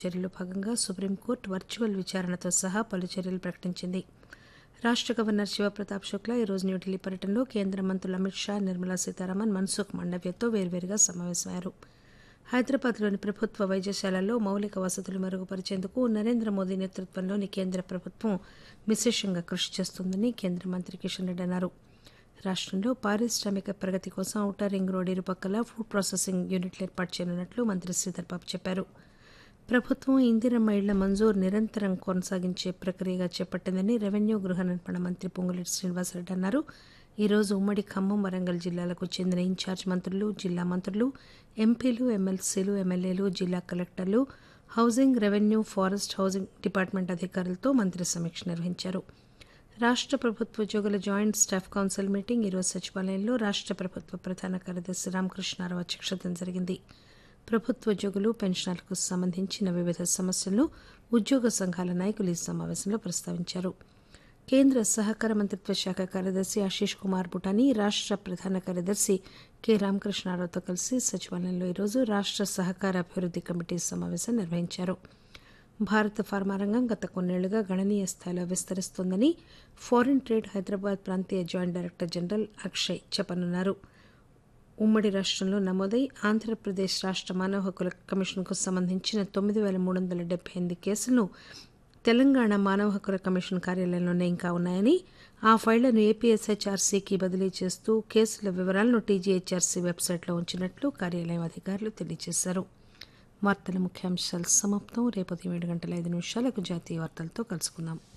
చర్యలో భాగంగా supreme court virtual విచారణతో సహా పలు చర్యలు ప్రకటించింది రాష్ట గవర్నర్ శివప్రతాప్ శుక్లా ఈరోజు న్యూఢిల్లీ పర్యటనలో కేంద్ర మంత్రులు అమిత్ షా నిర్మలా సీతారామన్ మన్సుఖ్ మండవ్యతో వేర్వేరుగా సమావేశమయ్యారు హైదరాబాద్లోని ప్రభుత్వ వైద్యశాలల్లో మౌలిక వసతులు మెరుగుపరిచేందుకు నరేంద్ర మోదీ నేతృత్వంలోని కేంద్ర ప్రభుత్వం విశేషంగా కృషి చేస్తోందని కేంద్ర మంత్రి కిషన్ రెడ్డి అన్నారు రాష్టంలో పారిశ్రామిక ప్రగతి కోసం ఔటర్ రింగ్ రోడ్ ఇరుపక్కల ఫుడ్ ప్రాసెసింగ్ యూనిట్లు ఏర్పాటు చేయనున్నట్లు మంత్రి శ్రీధర్ బాబు చెప్పారు ప్రభుత్వం ఇందిరమ్మ ఇళ్ల మంజూరు నిరంతరం కొనసాగించే ప్రక్రియగా చేపట్టిందని రెవెన్యూ గృహ నిర్మాణ మంత్రి పొంగులేటి శ్రీనివాసరెడ్డి అన్నారు ఈ రోజు ఉమ్మడి ఖమ్మం వరంగల్ జిల్లాలకు చెందిన ఇన్ఛార్జ్ మంత్రులు జిల్లా మంత్రులు ఎంపీలు ఎమ్మెల్సీలు ఎమ్మెల్యేలు జిల్లా కలెక్టర్లు housing revenue forest housing department అధికారులతో మంత్రి సమీక్ష నిర్వహించారు రాష్ట ప్రభుత్వ ఉద్యోగుల జాయింట్ స్టాఫ్ కౌన్సిల్ మీటింగ్ ఈరోజు సచివాలయంలో రాష్ట ప్రభుత్వ ప్రధాన కార్యదర్శి రామకృష్ణారావు అధ్యక్షతన జరిగింది ప్రభుత్వ ఉద్యోగులు పెన్షనర్లకు సంబంధించిన వివిధ సమస్యలను ఉద్యోగ సంఘాల నాయకులు ఈ సమావేశంలో ప్రస్తావించారు కేంద్ర సహకార మంత్రిత్వ శాఖ కార్యదర్శి ఆశీష్ కుమార్ బుటాని రాష్ట ప్రధాన కార్యదర్శి కె రామకృష్ణారావుతో కలిసి సచివాలయంలో ఈరోజు రాష్ట సహకార అభివృద్ది కమిటీ సమావేశం నిర్వహించారు భారత ఫార్మా రంగం గత కొన్నేళ్లుగా గణనీయ స్థాయిలో విస్తరిస్తోందని ఫారిన్ ట్రేడ్ హైదరాబాద్ ప్రాంతీయ జాయింట్ డైరెక్టర్ జనరల్ అక్షయ్ చెప్పనున్నారు ఉమ్మడి రాష్టంలో నమోదై ఆంధ్రప్రదేశ్ రాష్ట మానవ హక్కుల కమిషన్కు సంబంధించిన తొమ్మిది పేల మూడు వందల డెబ్బై ఎనిమిది కేసులను తెలంగాణ మానవ హక్కుల కమిషన్ కార్యాలయంలోనే ఇంకా ఉన్నాయని ఆ ఫైళ్లను ఏపీఎస్హెచ్ఆర్సీకి బదిలీ చేస్తూ కేసుల వివరాలను టీజీహెచ్ఆర్సీ వెబ్సైట్లో ఉంచినట్లు కార్యాలయం అధికారులు తెలియజేశారు వార్తల ముఖ్యాంశాలు సమాప్తం రేపు ఉదయం ఏడు గంటల ఐదు నిమిషాలకు జాతీయ వార్తలతో కలుసుకుందాం